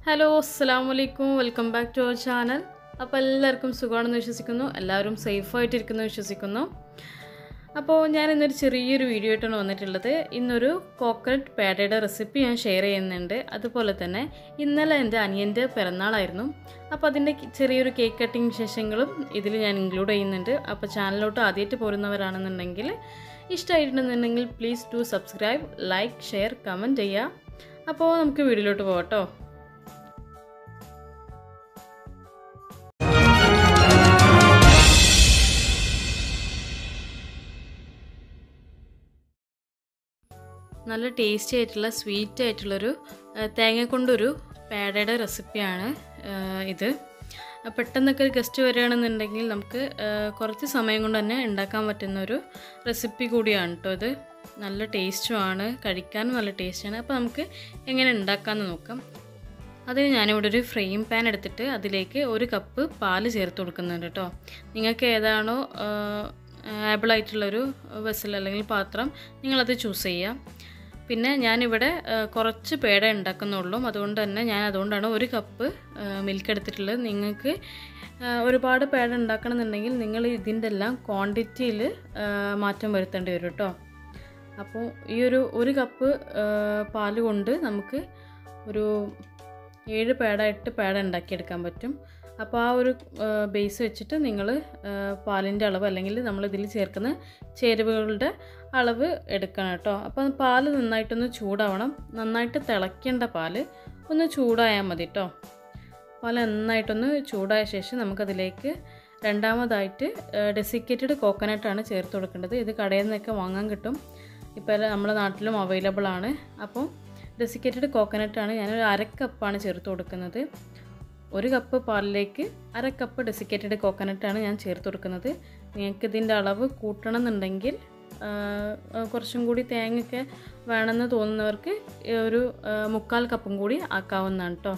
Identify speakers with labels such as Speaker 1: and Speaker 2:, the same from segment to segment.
Speaker 1: hello അസ്സാം വലൈക്കും welcome back to our channel അപ്പോൾ എല്ലാവർക്കും സുഖമാണെന്ന് വിശ്വസിക്കുന്നു എല്ലാവരും സേഫായിട്ടിരിക്കുന്നു വിശ്വസിക്കുന്നു അപ്പോൾ ഞാൻ ഇന്നൊരു ചെറിയൊരു വീഡിയോ ആയിട്ടാണ് വന്നിട്ടുള്ളത് ഇന്നൊരു കോക്കനട്ട് പേടയുടെ റെസിപ്പി ഞാൻ ഷെയർ ചെയ്യുന്നുണ്ട് അതുപോലെ തന്നെ ഇന്നലെ എൻ്റെ അനിയൻ്റെ പിറന്നാളായിരുന്നു അപ്പോൾ അതിൻ്റെ ചെറിയൊരു കേക്ക് കട്ടിങ് വിശേഷങ്ങളും ഇതിൽ ഞാൻ ഇൻക്ലൂഡ് ചെയ്യുന്നുണ്ട് അപ്പോൾ ചാനലിലോട്ട് ആദ്യമായിട്ട് പോരുന്നവരാണെന്നുണ്ടെങ്കിൽ ഇഷ്ടമായിട്ടുണ്ടെന്നുണ്ടെങ്കിൽ please to subscribe like share comment ചെയ്യുക അപ്പോൾ നമുക്ക് വീഡിയോയിലോട്ട് പോകട്ടോ നല്ല ടേസ്റ്റി ആയിട്ടുള്ള സ്വീറ്റ് ആയിട്ടുള്ളൊരു തേങ്ങ കൊണ്ടൊരു പേടയുടെ റെസിപ്പിയാണ് ഇത് പെട്ടെന്നൊക്കെ ഒരു ഗസ്റ്റ് വരികയാണെന്നുണ്ടെങ്കിൽ നമുക്ക് കുറച്ച് സമയം കൊണ്ട് തന്നെ ഉണ്ടാക്കാൻ പറ്റുന്ന ഒരു റെസിപ്പി കൂടിയാണ് കേട്ടോ ഇത് നല്ല ടേസ്റ്റുമാണ് കഴിക്കാനും നല്ല ടേസ്റ്റാണ് അപ്പോൾ നമുക്ക് എങ്ങനെ ഉണ്ടാക്കാമെന്ന് നോക്കാം അതിന് ഞാനിവിടെ ഒരു ഫ്രെയിം പാൻ എടുത്തിട്ട് അതിലേക്ക് ഒരു കപ്പ് പാല് ചേർത്ത് കൊടുക്കുന്നുണ്ട് കേട്ടോ നിങ്ങൾക്ക് ഏതാണോ ആബിൾ ആയിട്ടുള്ളൊരു വെസൽ അല്ലെങ്കിൽ പാത്രം നിങ്ങളത് ചൂസ് ചെയ്യാം പിന്നെ ഞാനിവിടെ കുറച്ച് പേട ഉണ്ടാക്കുന്നുള്ളൂ അതുകൊണ്ട് തന്നെ ഞാൻ അതുകൊണ്ടാണ് ഒരു കപ്പ് മിൽക്ക് എടുത്തിട്ടുള്ളത് നിങ്ങൾക്ക് ഒരുപാട് പേട ഉണ്ടാക്കണമെന്നുണ്ടെങ്കിൽ നിങ്ങൾ ഇതിൻ്റെ എല്ലാം ക്വാണ്ടിറ്റിയിൽ മാറ്റം വരുത്തേണ്ടി വരും കേട്ടോ അപ്പോൾ ഈ ഒരു ഒരു കപ്പ് പാൽ കൊണ്ട് നമുക്ക് ഒരു ഏഴ് പേട എട്ട് പേട ഉണ്ടാക്കിയെടുക്കാൻ പറ്റും അപ്പോൾ ആ ഒരു ബേസ് വെച്ചിട്ട് നിങ്ങൾ പാലിൻ്റെ അളവ് അല്ലെങ്കിൽ നമ്മൾ ഇതിൽ ചേർക്കുന്ന ചേരുവകളുടെ അളവ് എടുക്കണം കേട്ടോ അപ്പം പാൽ നന്നായിട്ടൊന്ന് ചൂടാവണം നന്നായിട്ട് തിളയ്ക്കേണ്ട പാൽ ഒന്ന് ചൂടായാൽ മതി കേട്ടോ പാൽ നന്നായിട്ടൊന്ന് ചൂടായ ശേഷം നമുക്കതിലേക്ക് രണ്ടാമതായിട്ട് ഡെസിക്കേറ്റഡ് കോക്കനട്ടാണ് ചേർത്ത് കൊടുക്കേണ്ടത് ഇത് കടയിൽ നിന്നൊക്കെ വാങ്ങാൻ കിട്ടും ഇപ്പോൾ നമ്മുടെ നാട്ടിലും അവൈലബിൾ ആണ് അപ്പോൾ ഡെസിക്കേറ്റഡ് കോക്കനട്ടാണ് ഞാനൊരു അര കപ്പാണ് ചേർത്ത് കൊടുക്കുന്നത് ഒരു കപ്പ് പാലിലേക്ക് അര കപ്പ് ഡെസിക്കേറ്റഡ് കോക്കനട്ടാണ് ഞാൻ ചേർത്ത് കൊടുക്കുന്നത് നിങ്ങൾക്ക് ഇതിൻ്റെ അളവ് കൂട്ടണം എന്നുണ്ടെങ്കിൽ കുറച്ചും കൂടി തേങ്ങയൊക്കെ വേണമെന്ന് തോന്നുന്നവർക്ക് ഒരു മുക്കാൽ കപ്പും കൂടി ആക്കാവുന്നതാണ് കേട്ടോ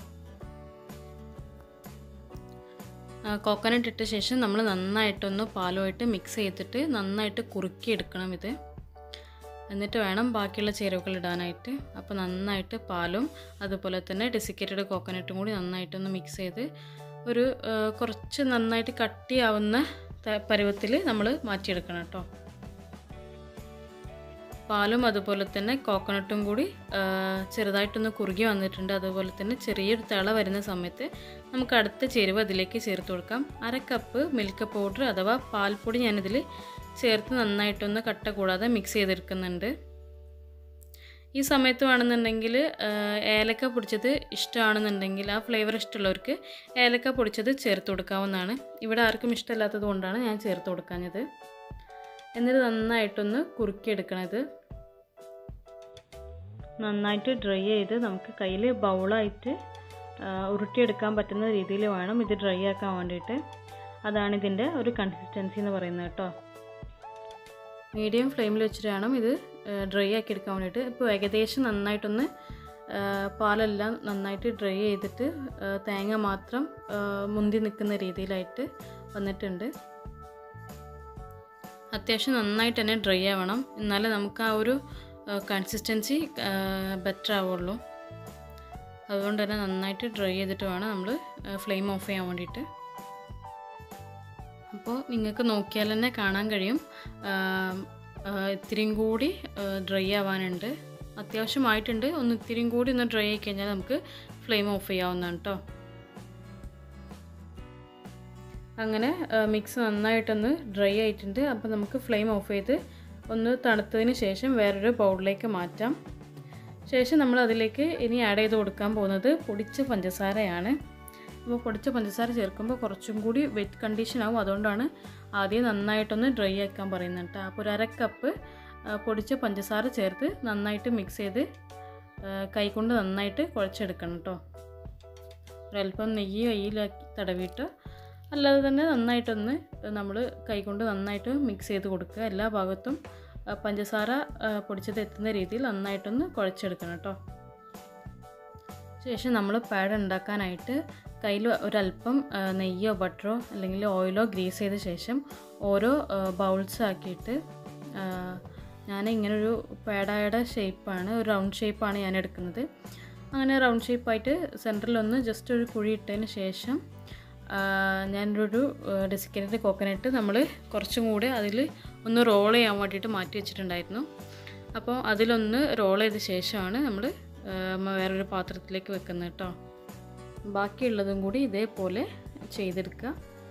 Speaker 1: കോക്കനട്ട് ഇട്ട ശേഷം നമ്മൾ നന്നായിട്ടൊന്ന് പാലുമായിട്ട് മിക്സ് ചെയ്തിട്ട് നന്നായിട്ട് കുറുക്കിയെടുക്കണം ഇത് എന്നിട്ട് വേണം ബാക്കിയുള്ള ചേരുവകൾ ഇടാനായിട്ട് അപ്പോൾ നന്നായിട്ട് പാലും അതുപോലെ തന്നെ ഡെസിക്കേറ്റഡ് കോക്കനട്ടും കൂടി നന്നായിട്ടൊന്ന് മിക്സ് ചെയ്ത് ഒരു കുറച്ച് നന്നായിട്ട് കട്ടിയാവുന്ന പരുവത്തിൽ നമ്മൾ മാറ്റിയെടുക്കണം കേട്ടോ പാലും അതുപോലെ തന്നെ കോക്കനട്ടും കൂടി ചെറുതായിട്ടൊന്ന് കുറുകി വന്നിട്ടുണ്ട് അതുപോലെ തന്നെ ചെറിയൊരു തിള വരുന്ന സമയത്ത് നമുക്ക് അടുത്ത ചേരുവ അതിലേക്ക് ചേർത്ത് കൊടുക്കാം അര കപ്പ് മിൽക്ക് പൗഡർ അഥവാ പാൽപ്പൊടി ഞാനിതിൽ ചേർത്ത് നന്നായിട്ടൊന്ന് കട്ട കൂടാതെ മിക്സ് ചെയ്തെടുക്കുന്നുണ്ട് ഈ സമയത്ത് വേണമെന്നുണ്ടെങ്കിൽ ഏലക്ക പൊടിച്ചത് ഇഷ്ടമാണെന്നുണ്ടെങ്കിൽ ആ ഫ്ലേവർ ഇഷ്ടമുള്ളവർക്ക് ഏലക്ക പൊടിച്ചത് ചേർത്ത് കൊടുക്കാവുന്നതാണ് ഇവിടെ ആർക്കും ഇഷ്ടമില്ലാത്തത് കൊണ്ടാണ് ഞാൻ ചേർത്ത് കൊടുക്കാഞ്ഞത് എന്നിട്ട് നന്നായിട്ടൊന്ന് കുറുക്കിയെടുക്കണത് നന്നായിട്ട് ഡ്രൈ ചെയ്ത് നമുക്ക് കയ്യിൽ ബൗളായിട്ട് ഉരുട്ടിയെടുക്കാൻ പറ്റുന്ന രീതിയിൽ വേണം ഇത് ഡ്രൈ ആക്കാൻ വേണ്ടിയിട്ട് അതാണ് ഇതിൻ്റെ ഒരു കൺസിസ്റ്റൻസി എന്ന് പറയുന്നത് കേട്ടോ മീഡിയം ഫ്ലെയിമിൽ വെച്ചിട്ട് വേണം ഇത് ഡ്രൈ ആക്കി എടുക്കാൻ വേണ്ടിയിട്ട് ഇപ്പോൾ ഏകദേശം നന്നായിട്ടൊന്ന് പാലെല്ലാം നന്നായിട്ട് ഡ്രൈ ചെയ്തിട്ട് തേങ്ങ മാത്രം മുന്തി നിൽക്കുന്ന രീതിയിലായിട്ട് വന്നിട്ടുണ്ട് അത്യാവശ്യം നന്നായിട്ട് തന്നെ ഡ്രൈ ആവണം എന്നാലേ നമുക്ക് ആ ഒരു കൺസിസ്റ്റൻസി ബെറ്റർ ആവുള്ളൂ അതുകൊണ്ട് തന്നെ നന്നായിട്ട് ഡ്രൈ ചെയ്തിട്ട് വേണം നമ്മൾ ഫ്ലെയിം ഓഫ് ചെയ്യാൻ വേണ്ടിയിട്ട് അപ്പോൾ നിങ്ങൾക്ക് നോക്കിയാൽ തന്നെ കാണാൻ കഴിയും ഇത്തിരിയും കൂടി ഡ്രൈ ആവാനുണ്ട് അത്യാവശ്യമായിട്ടുണ്ട് ഒന്ന് ഇത്തിരിയും കൂടി ഒന്ന് ഡ്രൈ ആയി കഴിഞ്ഞാൽ നമുക്ക് ഫ്ലെയിം ഓഫ് ചെയ്യാവുന്നതാണ് കേട്ടോ അങ്ങനെ മിക്സ് നന്നായിട്ടൊന്ന് ഡ്രൈ ആയിട്ടുണ്ട് അപ്പോൾ നമുക്ക് ഫ്ലെയിം ഓഫ് ചെയ്ത് ഒന്ന് തണുത്തതിന് ശേഷം വേറൊരു ബൗളിലേക്ക് മാറ്റാം ശേഷം നമ്മൾ അതിലേക്ക് ഇനി ആഡ് ചെയ്ത് കൊടുക്കാൻ പോകുന്നത് പൊടിച്ച പഞ്ചസാരയാണ് അപ്പോൾ പൊടിച്ച പഞ്ചസാര ചേർക്കുമ്പോൾ കുറച്ചും കൂടി വെറ്റ് കണ്ടീഷൻ ആവും അതുകൊണ്ടാണ് ആദ്യം നന്നായിട്ടൊന്ന് ഡ്രൈ ആക്കാൻ പറയുന്നത് കേട്ടോ അപ്പോൾ ഒരു അര കപ്പ് പൊടിച്ച പഞ്ചസാര ചേർത്ത് നന്നായിട്ട് മിക്സ് ചെയ്ത് കൈകൊണ്ട് നന്നായിട്ട് കുഴച്ചെടുക്കണം കേട്ടോ ഒരല്പം നെയ്യ് കയ്യിലാക്കി തടവിയിട്ട് അല്ലാതെ തന്നെ നന്നായിട്ടൊന്ന് നമ്മൾ കൈകൊണ്ട് നന്നായിട്ട് മിക്സ് ചെയ്ത് കൊടുക്കുക എല്ലാ ഭാഗത്തും പഞ്ചസാര പൊടിച്ചത് എത്തുന്ന രീതിയിൽ നന്നായിട്ടൊന്ന് കുഴച്ചെടുക്കണം കേട്ടോ ശേഷം നമ്മൾ പാഡ് ഉണ്ടാക്കാനായിട്ട് കയ്യിൽ ഒരല്പം നെയ്യോ ബട്ടറോ അല്ലെങ്കിൽ ഓയിലോ ഗ്രീസ് ചെയ്ത ശേഷം ഓരോ ബൗൾസ് ആക്കിയിട്ട് ഞാൻ ഇങ്ങനൊരു പേടയുടെ ഷേപ്പാണ് ഒരു റൗണ്ട് ഷേപ്പാണ് ഞാൻ എടുക്കുന്നത് അങ്ങനെ റൗണ്ട് ഷേപ്പായിട്ട് സെൻറ്ററിലൊന്ന് ജസ്റ്റ് ഒരു കുഴി ഇട്ടതിന് ശേഷം ആ, ഞാനൊരു ഡെസിക്കേറ്റഡ് കോക്കനട്ട് നമ്മൾ കുറച്ചും കൂടെ അതിൽ ഒന്ന് റോൾ ചെയ്യാൻ വേണ്ടിയിട്ട് മാറ്റി വെച്ചിട്ടുണ്ടായിരുന്നു അപ്പോൾ അതിലൊന്ന് റോൾ ചെയ്ത ശേഷമാണ് നമ്മൾ വേറൊരു പാത്രത്തിലേക്ക് വെക്കുന്നത് കേട്ടോ ബാക്കിയുള്ളതും കൂടി ഇതേപോലെ ചെയ്തെടുക്കുക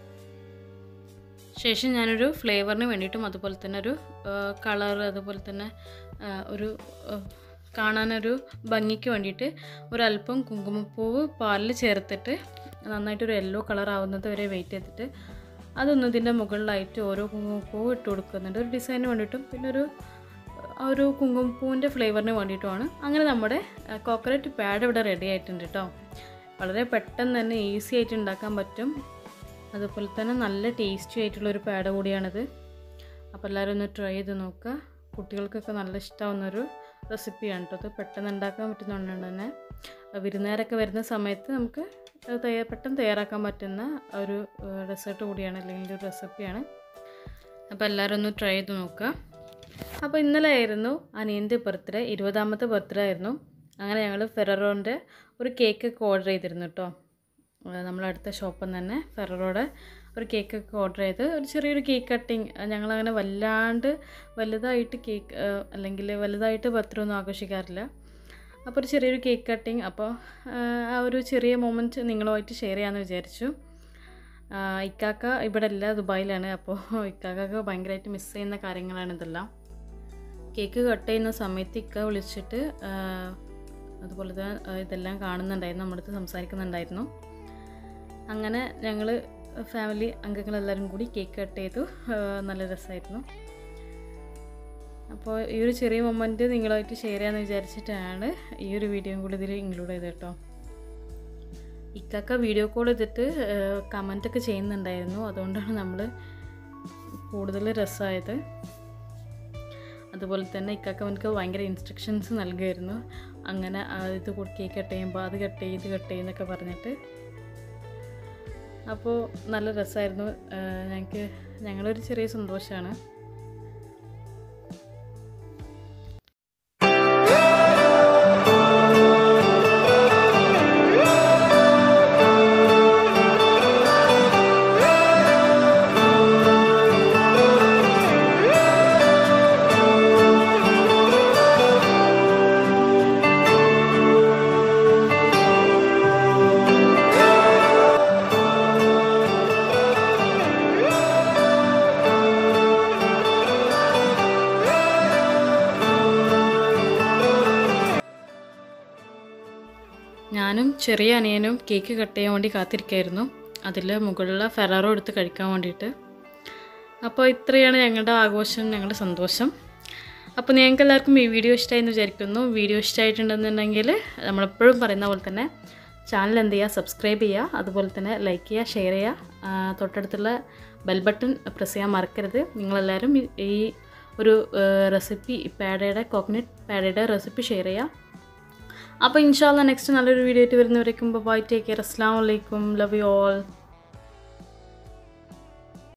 Speaker 1: ശേഷം ഞാനൊരു ഫ്ലേവറിന് വേണ്ടിയിട്ടും അതുപോലെ തന്നെ ഒരു കളർ അതുപോലെ തന്നെ ആ, ഒരു ആ, കാണാനൊരു ഭംഗിക്ക് വേണ്ടിയിട്ട് ഒരല്പം കുങ്കുമപ്പൂവ് പാലിൽ ചേർത്തിട്ട് നന്നായിട്ടൊരു യെല്ലോ കളർ ആവുന്നത് വരെ വെയിറ്റ് ചെയ്തിട്ട് അതൊന്ന് ഇതിൻ്റെ മുകളിലായിട്ട് ഓരോ കുങ്കുമപ്പൂവ് ഇട്ട് കൊടുക്കുന്നുണ്ട് ഒരു ഡിസൈന് വേണ്ടിയിട്ടും പിന്നെ ഒരു ആ ഒരു കുങ്കുമപ്പൂവിൻ്റെ ഫ്ലേവറിന് വേണ്ടിയിട്ടുമാണ് അങ്ങനെ നമ്മുടെ കോക്കനട്ട് പാഡ് ഇവിടെ റെഡി ആയിട്ടുണ്ട് കേട്ടോ വളരെ പെട്ടെന്ന് തന്നെ ഈസി ആയിട്ട് ഉണ്ടാക്കാൻ പറ്റും അതുപോലെ തന്നെ നല്ല ടേസ്റ്റി ആയിട്ടുള്ളൊരു പാഡ് കൂടിയാണിത് അപ്പോൾ എല്ലാവരും ഒന്ന് ട്രൈ ചെയ്ത് നോക്കുക കുട്ടികൾക്കൊക്കെ നല്ല ഇഷ്ടമാവുന്നൊരു റെസിപ്പിയാണ് കേട്ടോ അത് പെട്ടെന്ന് ഉണ്ടാക്കാൻ പറ്റുന്നതുകൊണ്ട് തന്നെ വിരുന്നുകാരൊക്കെ വരുന്ന സമയത്ത് നമുക്ക് അത് തയ്യാ പെട്ടെന്ന് തയ്യാറാക്കാൻ പറ്റുന്ന ഒരു ഡെസേർട്ട് കൂടിയാണ് അല്ലെങ്കിൽ ഒരു റെസിപ്പിയാണ് അപ്പോൾ എല്ലാവരും ഒന്ന് ട്രൈ ചെയ്ത് നോക്കുക അപ്പോൾ ഇന്നലെ ആയിരുന്നു അനിയൻ്റെ ബർത്ത്ഡേ ഇരുപതാമത്തെ ബർത്ത്ഡേ ആയിരുന്നു അങ്ങനെ ഞങ്ങൾ ഫെററോൻ്റെ ഒരു കേക്കൊക്കെ ഓർഡർ ചെയ്തിരുന്നു കേട്ടോ നമ്മളടുത്ത ഷോപ്പിൽ നിന്ന് തന്നെ ഫെററോടെ ഒരു കേക്കൊക്കെ ഓർഡർ ചെയ്ത് ഒരു ചെറിയൊരു കേക്ക് കട്ടിങ് ഞങ്ങളങ്ങനെ വല്ലാണ്ട് വലുതായിട്ട് കേക്ക് അല്ലെങ്കിൽ വലുതായിട്ട് ബർത്ത്ഡേ ഒന്നും ആഘോഷിക്കാറില്ല അപ്പോൾ ഒരു ചെറിയൊരു കേക്ക് കട്ടിങ് അപ്പോൾ ആ ഒരു ചെറിയ മൊമെൻറ്റ് നിങ്ങളുമായിട്ട് ഷെയർ ചെയ്യാമെന്ന് വിചാരിച്ചു ആ, ഇക്കാക്ക ഇവിടെ അല്ല ദുബായിലാണ് അപ്പോൾ ഇക്കാക്കൊക്കെ ഭയങ്കരമായിട്ട് മിസ് ചെയ്യുന്ന കാര്യങ്ങളാണ് ഇതെല്ലാം കേക്ക് കട്ട് ചെയ്യുന്ന സമയത്ത് ഇക്ക വിളിച്ചിട്ട് ആ, അതുപോലെ തന്നെ ആ, ഇതെല്ലാം കാണുന്നുണ്ടായിരുന്നു നമ്മുടെ അടുത്ത് സംസാരിക്കുന്നുണ്ടായിരുന്നു അങ്ങനെ ഞങ്ങൾ ഫാമിലി അംഗങ്ങളെല്ലാവരും കൂടി കേക്ക് കട്ട് ചെയ്തു ആ, നല്ല രസമായിരുന്നു അപ്പോൾ ഈ ഒരു ചെറിയ മൊമെൻറ്റ് നിങ്ങളുമായിട്ട് ഷെയർ ചെയ്യാമെന്ന് വിചാരിച്ചിട്ടാണ് ഈ ഒരു വീഡിയോയും കൂടി ഇതിൽ ഇൻക്ലൂഡ് ചെയ്തത് കേട്ടോ ഇക്കൊക്കെ വീഡിയോ കോൾ ചെയ്തിട്ട് കമൻ്റൊക്കെ ചെയ്യുന്നുണ്ടായിരുന്നു അതുകൊണ്ടാണ് നമ്മൾ കൂടുതൽ രസമായത് അതുപോലെ തന്നെ ഇക്കാക്ക അവനക്ക് ഭയങ്കര ഇൻസ്ട്രക്ഷൻസ് നൽകുമായിരുന്നു അങ്ങനെ ആ, ഇത് കേക്ക് കട്ട് ചെയ്യുമ്പോൾ അത് കട്ട് ചെയ്ത് ഇത് കട്ട് ചെയ്യുന്നൊക്കെ പറഞ്ഞിട്ട് അപ്പോൾ നല്ല രസമായിരുന്നു ഞങ്ങൾക്ക് ഞങ്ങളൊരു ചെറിയ സന്തോഷമാണ് ഞാനും ചെറിയ അനിയനും കേക്ക് കട്ട് ചെയ്യാൻ വേണ്ടി കാത്തിരിക്കായിരുന്നു അതിൽ മുകളിലെ ഫെറാറോ എടുത്ത് കഴിക്കാൻ വേണ്ടിയിട്ട് അപ്പോൾ ഇത്രയാണ് ഞങ്ങളുടെ ആഘോഷം ഞങ്ങളുടെ സന്തോഷം അപ്പോൾ നിങ്ങൾക്ക് എല്ലാവർക്കും ഈ വീഡിയോ ഇഷ്ടമായി എന്ന് വിചാരിക്കുന്നു വീഡിയോ ഇഷ്ടമായിട്ടുണ്ടെന്നുണ്ടെങ്കിൽ നമ്മളെപ്പോഴും പറയുന്ന പോലെ തന്നെ ചാനൽ എന്ത് ചെയ്യുക സബ്സ്ക്രൈബ് ചെയ്യുക അതുപോലെ തന്നെ ലൈക്ക് ചെയ്യുക ഷെയർ ചെയ്യുക ആ, തൊട്ടടുത്തുള്ള ബെൽ ബട്ടൺ പ്രസ് ചെയ്യാൻ മറക്കരുത് നിങ്ങളെല്ലാവരും ഈ- ഈ ഒരു റെസിപ്പി പാഡയുടെ കോക്കനട്ട് പാഡയുടെ റെസിപ്പി ഷെയർ ചെയ്യുക അപ്പോൾ ഇൻഷാല്ല നെക്സ്റ്റ് നല്ലൊരു വീഡിയോ ആയിട്ട് വരുന്നവരേക്കും ബൈ ടേക്ക് കെയർ അസ്സാം വലൈക്കും ലവ് യു ഓൾ